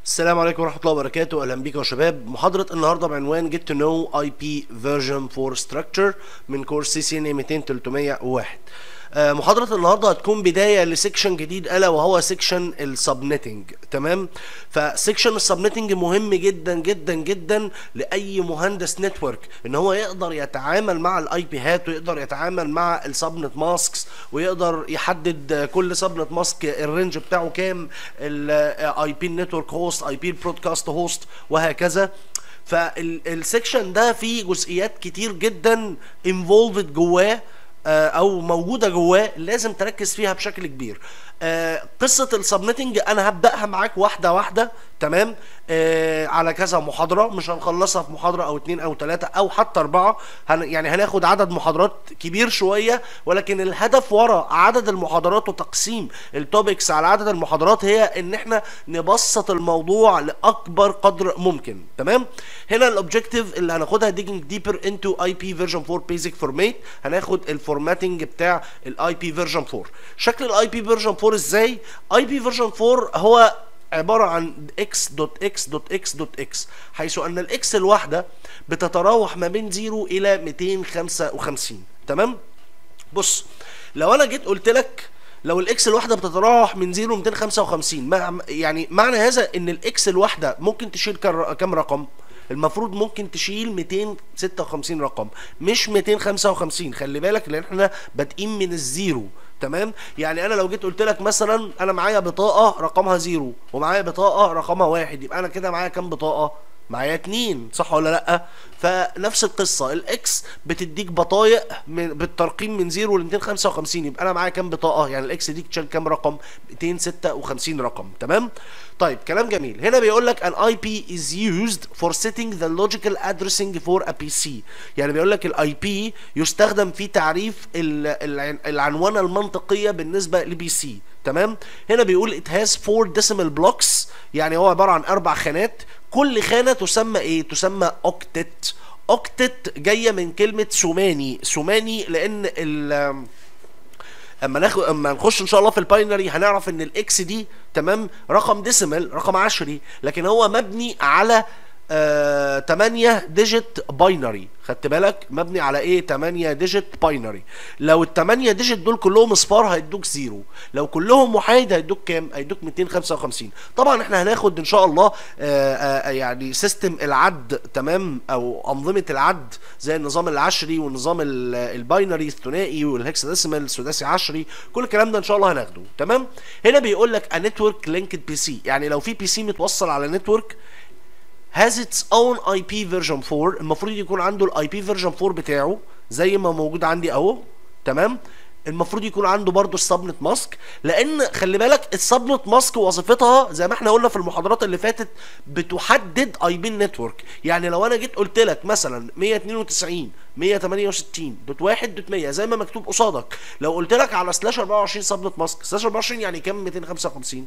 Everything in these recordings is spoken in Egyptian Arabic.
السلام عليكم ورحمة الله وبركاته أهلا بيكم يا شباب محاضرة النهاردة بعنوان Get to know IP version 4 structure من كورس سي سي ان 200 301 آه، محاضرة النهاردة هتكون بداية لسيكشن جديد ألا وهو سيكشن السبنتنج تمام فسيكشن السبنتنج مهم جدا جدا جدا لأي مهندس نتورك إن هو يقدر يتعامل مع الاي بيهات ويقدر يتعامل مع السبنت ماسكس ويقدر يحدد كل سبنت ماسك الرينج بتاعه كام الاي بي نتورك هوست اي بي برودكاست هوست وهكذا فالسكشن ده فيه جزئيات كتير جدا انفولفد جواه آه، او موجوده جواه لازم تركز فيها بشكل كبير آه، قصه السبنتنج انا هبداها معاك واحده واحده تمام آه على كذا محاضره مش هنخلصها في محاضره او اتنين او تلاته او حتى اربعه هن يعني هناخد عدد محاضرات كبير شويه ولكن الهدف ورا عدد المحاضرات وتقسيم التوبكس على عدد المحاضرات هي ان احنا نبسط الموضوع لاكبر قدر ممكن تمام هنا الاوبجيكتيف اللي هناخدها digging deeper into IP version 4 basic format هناخد الفورماتنج بتاع الاي بي فيرجن 4 شكل الاي بي فيرجن 4 ازاي اي بي فيرجن 4 هو عبارة عن x.x.x.x حيث أن الإكس الواحدة بتتراوح ما بين 0 إلى 255 تمام؟ بص لو أنا جيت قلت لك لو الإكس الواحدة بتتراوح من 0 ل 255 مع يعني معنى هذا إن الإكس الواحدة ممكن تشيل كر- كام رقم؟ المفروض ممكن تشيل 256 رقم مش 255 خلي بالك لان احنا بادئين من الزيرو تمام يعني انا لو جيت قلت لك مثلا انا معايا بطاقه رقمها زيرو ومعايا بطاقه رقمها واحد يبقى انا كده معايا كام بطاقه معايا اتنين صح ولا لا فنفس القصه الاكس بتديك بطايق من بالترقيم من 0 ل 255 يبقى انا معايا كام بطاقه يعني الاكس دي تشيل كام رقم 256 رقم تمام طيب كلام جميل هنا بيقول لك an IP is used for setting the logical addressing for a PC يعني بيقول لك الاي بي يستخدم في تعريف ال- العن- العنوانه المنطقيه بالنسبه لبي سي تمام هنا بيقول it has four decimal blocks يعني هو عباره عن اربع خانات كل خانه تسمى ايه تسمى اوكتت اوكتت جايه من كلمه ثماني ثماني لان ال اما ناخد اما نخش ان شاء الله في الباينري هنعرف ان الاكس دي تمام رقم ديسيمال رقم عشري لكن هو مبني على آه 8 ديجيت باينري خدت بالك مبني على ايه 8 ديجيت باينري لو ال 8 ديجيت دول كلهم اصفار هيدوك زيرو لو كلهم محايد هيدوك كام هيدوك 255 طبعا احنا هناخد ان شاء الله آه آه يعني سيستم العد تمام او انظمه العد زي النظام العشري والنظام ال- الباينري الثنائي والهكساديسيمال السداسي عشري كل الكلام ده ان شاء الله هناخده تمام هنا بيقول لك a network linked بي سي يعني لو في بي سي متوصل على نتورك has its own IP version 4 المفروض يكون عنده الاي بي version 4 بتاعه زي ما موجود عندي اهو تمام المفروض يكون عنده برضه السبنت ماسك لان خلي بالك السبنت ماسك وظيفتها زي ما احنا قلنا في المحاضرات اللي فاتت بتحدد اي بي نتورك يعني لو انا جيت قلت لك مثلا 192 168 دوت 1 دوت 100 زي ما مكتوب قصادك لو قلت لك على سلاش 24 سبنت ماسك سلاش 24 يعني كام 255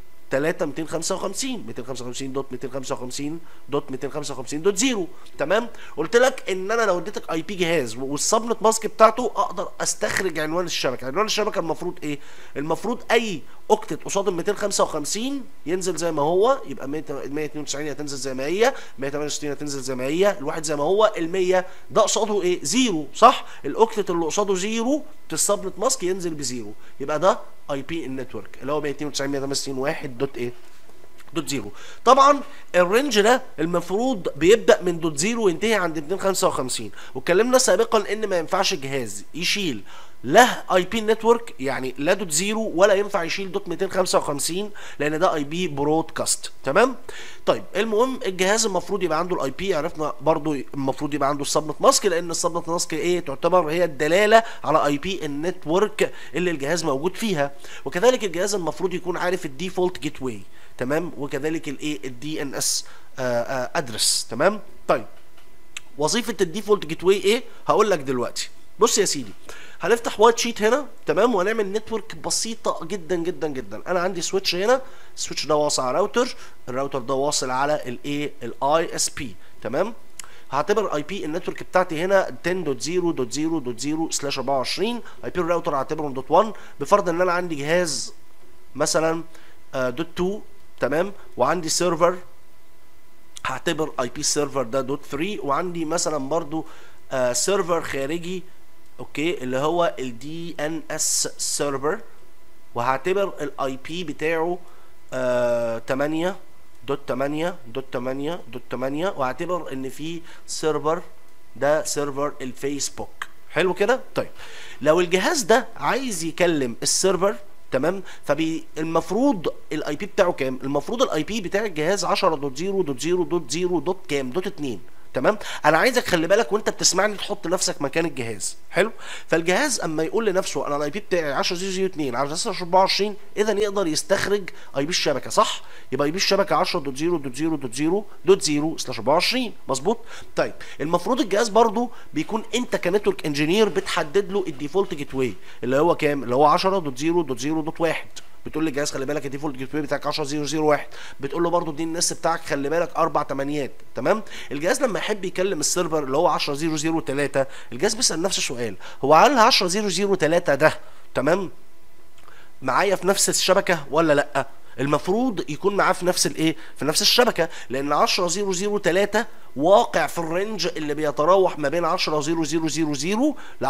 3 255 255 دوت 255 دوت 255 دوت 0 تمام قلت لك ان انا لو اديتك اي بي جهاز والسبنت ماسك بتاعته اقدر استخرج عنوان الشبكه عنوان الشبكه المفروض ايه المفروض اي اوكتت قصاد ال 255 ينزل زي ما هو يبقى 100 192 هتنزل زي ما هي 168 هتنزل زي ما هي الواحد زي ما هو ال 100 ده قصاده ايه زيرو صح الاوكتت اللي قصاده زيرو السبنت ماسك ينزل بزيرو يبقى ده اي بي النتورك اللي هو 192 168 1 دوت ايه دوت زيرو طبعا الرينج ده المفروض بيبدا من دوت زيرو وينتهي عند 255 واتكلمنا سابقا ان ما ينفعش جهاز يشيل له اي بي نتورك يعني لا دوت زيرو ولا ينفع يشيل دوت 255 لان ده اي بي برودكاست تمام طيب المهم الجهاز المفروض يبقى عنده الاي بي عرفنا برضو المفروض يبقى عنده السبنت ماسك لان السبنت ماسك ايه تعتبر هي الدلاله على اي بي النتورك اللي الجهاز موجود فيها وكذلك الجهاز المفروض يكون عارف الديفولت جيت واي تمام وكذلك الايه الدي ان اس ادرس تمام طيب وظيفه الديفولت جيت واي ايه هقول لك دلوقتي بص يا سيدي هنفتح وايت شيت هنا تمام وهنعمل نتورك بسيطه جدا جدا جدا انا عندي سويتش هنا السويتش ده واصل على راوتر الراوتر ده واصل على الايه الاي اس بي تمام هعتبر اي بي النتورك بتاعتي هنا 10.0.0.0 سلاش 24 اي بي الراوتر هعتبره دوت 1 بفرض ان انا عندي جهاز مثلا دوت 2 تمام وعندي سيرفر هعتبر اي بي سيرفر ده دوت 3 وعندي مثلا برضو آه سيرفر خارجي اوكي اللي هو الدي ان اس سيرفر وهعتبر الاي بي بتاعه آه 8 دوت 8 دوت 8 دوت 8 وهعتبر ان في سيرفر ده سيرفر الفيسبوك حلو كده طيب لو الجهاز ده عايز يكلم السيرفر تمام فالمفروض الاي بي بتاعه كام المفروض الاي بي بتاع الجهاز 10.0.0.0 دوت كام دوت 2 تمام انا عايزك خلي بالك وانت بتسمعني تحط نفسك مكان الجهاز حلو فالجهاز اما يقول لنفسه انا الاي بي بتاعي 10.0.0.2 على 24 اذا يقدر يستخرج اي بي الشبكه صح يبقى اي بي الشبكه 10.0.0.0.0 سلاش 24 مظبوط طيب المفروض الجهاز برضو بيكون انت كنتورك انجينير بتحدد له الديفولت جيت واي اللي هو كام اللي هو 10.0.0.1 بتقول للجهاز خلي بالك الديفولت جيت واي بتاعك 10001 بتقول له برضو دي النس بتاعك خلي بالك اربع تمانيات تمام الجهاز لما يحب يكلم السيرفر اللي هو 10003 الجهاز بيسال نفس السؤال هو هل 10003 ده تمام معايا في نفس الشبكه ولا لا المفروض يكون معاه في نفس الايه في نفس الشبكه لان 10003 واقع في الرينج اللي بيتراوح ما بين 10000 ل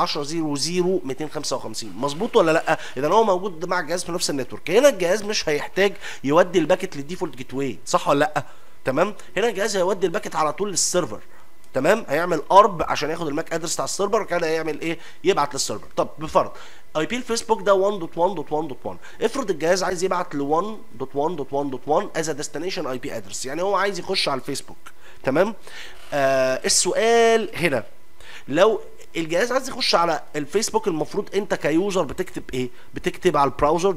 1000255 مظبوط ولا لا اذا هو موجود مع الجهاز في نفس النتورك هنا الجهاز مش هيحتاج يودي الباكت للديفولت جيت واي صح ولا لا تمام هنا الجهاز هيودي الباكت على طول للسيرفر تمام هيعمل ارب عشان ياخد الماك ادرس بتاع السيرفر كده هيعمل ايه يبعت للسيرفر طب بفرض اي بي الفيسبوك ده 1.1.1.1 افرض الجهاز عايز يبعت ل 1.1.1.1 از ديستنيشن اي بي ادرس يعني هو عايز يخش على الفيسبوك تمام آه السؤال هنا لو الجهاز عايز يخش على الفيسبوك المفروض انت كيوزر بتكتب ايه بتكتب على البراوزر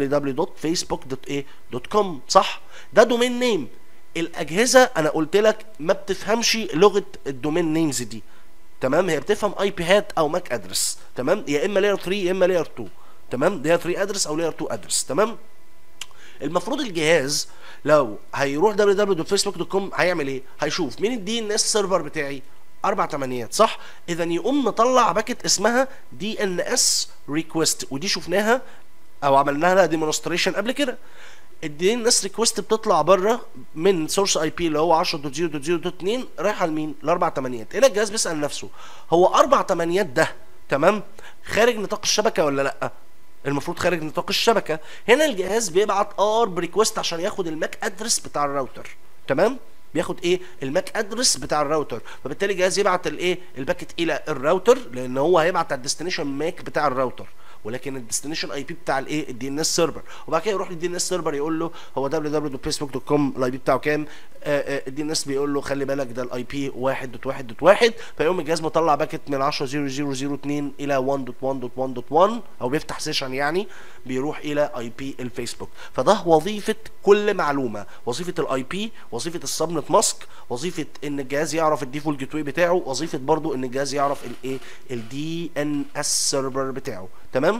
www.facebook.com صح ده دومين نيم الاجهزه انا قلت لك ما بتفهمش لغه الدومين نيمز دي تمام هي بتفهم اي بي هات او ماك ادرس تمام يا اما لاير 3 يا اما لاير 2 تمام لاير 3 ادرس او لاير 2 ادرس تمام المفروض الجهاز لو هيروح www.facebook.com هيعمل ايه هيشوف مين الدي ان اس سيرفر بتاعي اربع تمانيات صح اذا يقوم مطلع باكت اسمها دي ان اس ريكويست ودي شفناها او عملنا لها ديمونستريشن قبل كده الدي ان اس ريكويست بتطلع بره من سورس اي بي اللي هو 10.0.0.2 رايحه لمين؟ لاربع تمانيات هنا الجهاز بيسال نفسه هو اربع تمانيات ده تمام خارج نطاق الشبكه ولا لا؟ المفروض خارج نطاق الشبكه هنا الجهاز بيبعت ارب ريكويست عشان ياخد الماك ادرس بتاع الراوتر تمام؟ بياخد ايه الماك ادرس بتاع الراوتر فبالتالي الجهاز يبعت الايه الباكت الى الراوتر لان هو هيبعت على الديستنيشن ماك بتاع الراوتر ولكن الديستنيشن اي بي بتاع الايه الدي ان اس سيرفر وبعد كده يروح للدي ان اس سيرفر يقول له هو www.facebook.com الاي بي بتاعه كام الدي ان اس بيقول له خلي بالك ده الاي بي 1.1.1 فيقوم الجهاز مطلع باكت من 10.0.0.2 الى 1.1.1.1 او بيفتح سيشن يعني بيروح الى اي بي الفيسبوك فده وظيفه كل معلومه وظيفه الاي بي وظيفه السبنت ماسك وظيفه ان الجهاز يعرف الديفولت جيت واي بتاعه وظيفه برضو ان الجهاز يعرف الايه الدي ان اس سيرفر بتاعه تمام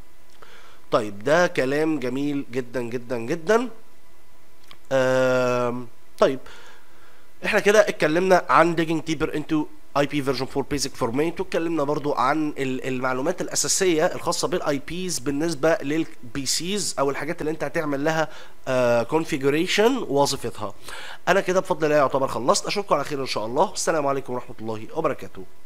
طيب ده كلام جميل جدا جدا جدا آم طيب احنا كده اتكلمنا عن digging deeper into IP version 4 basic format واتكلمنا برضو عن المعلومات الاساسيه الخاصه بالاي بيز بالنسبه للبي سيز او الحاجات اللي انت هتعمل لها كونفيجريشن ووظيفتها انا كده بفضل الله يعتبر خلصت اشوفكم على خير ان شاء الله السلام عليكم ورحمه الله وبركاته